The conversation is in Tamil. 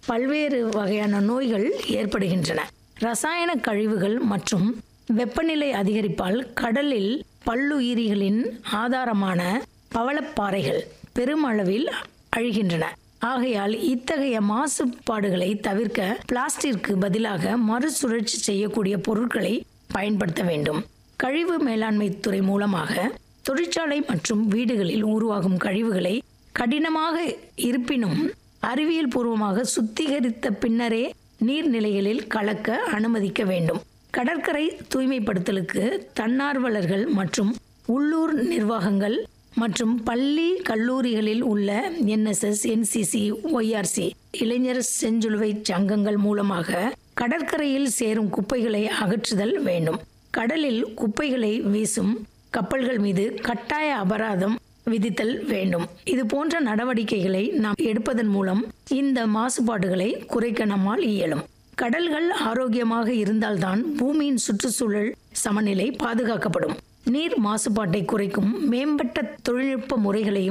பல்வேறு வகையான நோய்கள் ஏற்படுகின்றன ரசாயன கழிவுகள் மற்றும் வெப்பநிலை அதிகரிப்பால் கடலில் பல்லுயிரிகளின் ஆதாரமான பவளப்பாறைகள் பெருமளவில் அழிகின்றன ஆகையால் இத்தகைய மாசுபாடுகளை தவிர்க்க பிளாஸ்டிற்கு பதிலாக மறுசுழற்சி செய்யக்கூடிய பொருட்களை பயன்படுத்த வேண்டும் கழிவு மேலாண்மை துறை மூலமாக தொழிற்சாலை மற்றும் வீடுகளில் உருவாகும் கழிவுகளை கடினமாக இருப்பினும் அறிவியல் பூர்வமாக சுத்திகரித்த பின்னரே நீர்நிலைகளில் கலக்க அனுமதிக்க வேண்டும் கடற்கரை தூய்மைப்படுத்தலுக்கு தன்னார்வலர்கள் மற்றும் உள்ளூர் நிர்வாகங்கள் மற்றும் பள்ளி கல்லூரிகளில் உள்ள என்எஸ்எஸ் என்சிசி ஒய்ஆர்சி இளைஞர் செஞ்சிலுவை சங்கங்கள் மூலமாக கடற்கரையில் சேரும் குப்பைகளை அகற்றுதல் வேண்டும் கடலில் குப்பைகளை வீசும் கப்பல்கள் மீது கட்டாய அபராதம் விதித்தல் வேண்டும் இது போன்ற நடவடிக்கைகளை நாம் எடுப்பதன் மூலம் இந்த மாசுபாடுகளை குறைக்க நம்மால் இயலும் கடல்கள் ஆரோக்கியமாக இருந்தால்தான் பூமியின் சுற்றுச்சூழல் சமநிலை பாதுகாக்கப்படும் நீர் மாசுபாட்டை குறைக்கும் மேம்பட்ட தொழில்நுட்ப முறைகளையும்